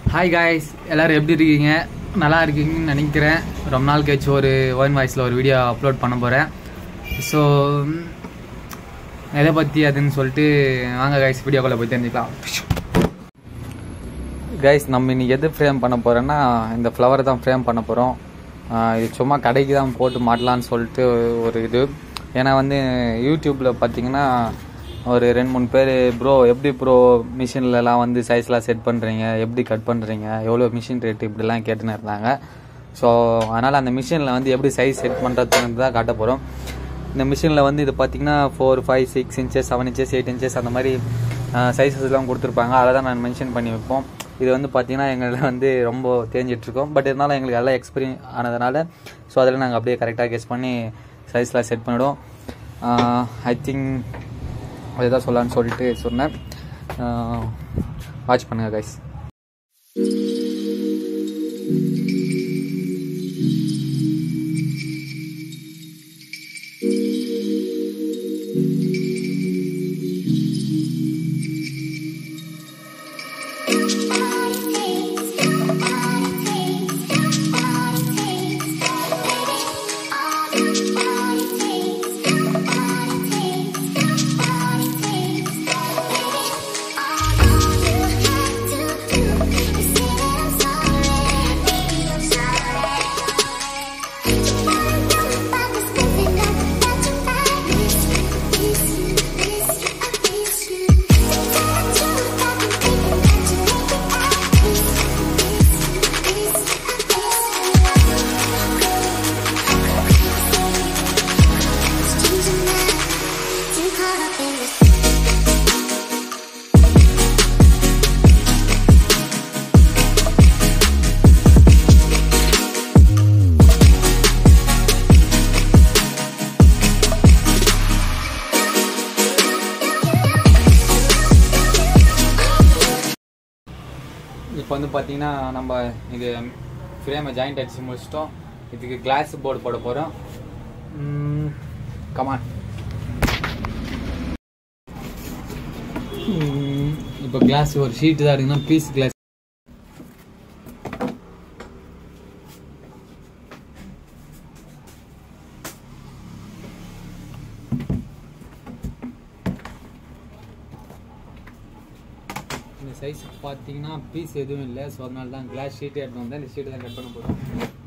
hi guys எல்லாரும் எப்படி இருக்கீங்க நல்லா இருக்கீங்கன்னு நினைக்கிறேன் ரொம்ப நாள் கழிச்சு ஒரு ஒன் வாய்ஸில் ஒரு வீடியோ அப்லோட் பண்ண போகிறேன் ஸோ எதை பற்றி அதுன்னு சொல்லிட்டு வாங்க காய்ஸ் வீடியோக்குள்ளே போய் தெரிஞ்சுக்கலாம் கைஸ் நம்ம இன்னைக்கு எது ஃப்ரேம் பண்ண போகிறோன்னா இந்த ஃப்ளவர் தான் ஃப்ரேம் பண்ண போகிறோம் இது சும்மா கடைக்கு தான் போட்டு மாட்டலான்னு சொல்லிட்டு ஒரு இது ஏன்னா வந்து யூடியூப்பில் பார்த்தீங்கன்னா ஒரு ரெண்டு மூணு பேர் ப்ரோ எப்படி ப்ரோ மிஷின்லலாம் வந்து சைஸ்லாம் செட் பண்ணுறீங்க எப்படி கட் பண்ணுறீங்க எவ்வளோ மிஷின் ரேட்டு இப்படிலாம் கேட்டுன்னு இருந்தாங்க ஸோ அதனால் அந்த மிஷினில் வந்து எப்படி சைஸ் செட் பண்ணுறதுன்னு தான் காட்ட போகிறோம் இந்த மிஷினில் வந்து இது பார்த்தீங்கன்னா four five six inches seven inches eight inches அந்த மாதிரி சைஸஸ்லாம் கொடுத்துருப்பாங்க அதை தான் நான் மென்ஷன் பண்ணி வைப்போம் இது வந்து பார்த்தீங்கன்னா எங்களை வந்து ரொம்ப தேஞ்சிட்ருக்கோம் பட் இருந்தாலும் எங்களுக்கு எல்லாம் எக்ஸ்பீரியன்ஸ் ஆனதுனால ஸோ அதில் நாங்கள் அப்படியே கரெக்டாக கெஸ் பண்ணி சைஸ்லாம் செட் பண்ணிவிடுவோம் ஐ திங்க் அதுதான் சொல்லலான்னு சொல்லிட்டு சொன்னேன் வாட்ச் பண்ணுங்கள் கைஸ் இப்போ வந்து பார்த்தீங்கன்னா நம்ம இது ஃப்ரேமை ஜாயிண்ட் அடிச்சு முடிச்சிட்டோம் இதுக்கு கிளாஸ் போர்டு போட போகிறோம் கமான் இப்போ கிளாஸ் ஒரு ஷீட்டு தான் இருக்குன்னா பீஸ் கிளாஸ் இந்த சைஸ் பார்த்தீங்கன்னா பீஸ் எதுவும் இல்லை ஸோ அதனால தான் கிளாஸ் ஷீட்டு எடுத்து வந்தேன் இந்த ஷீட்டு தான் கட் பண்ண போகிறோம்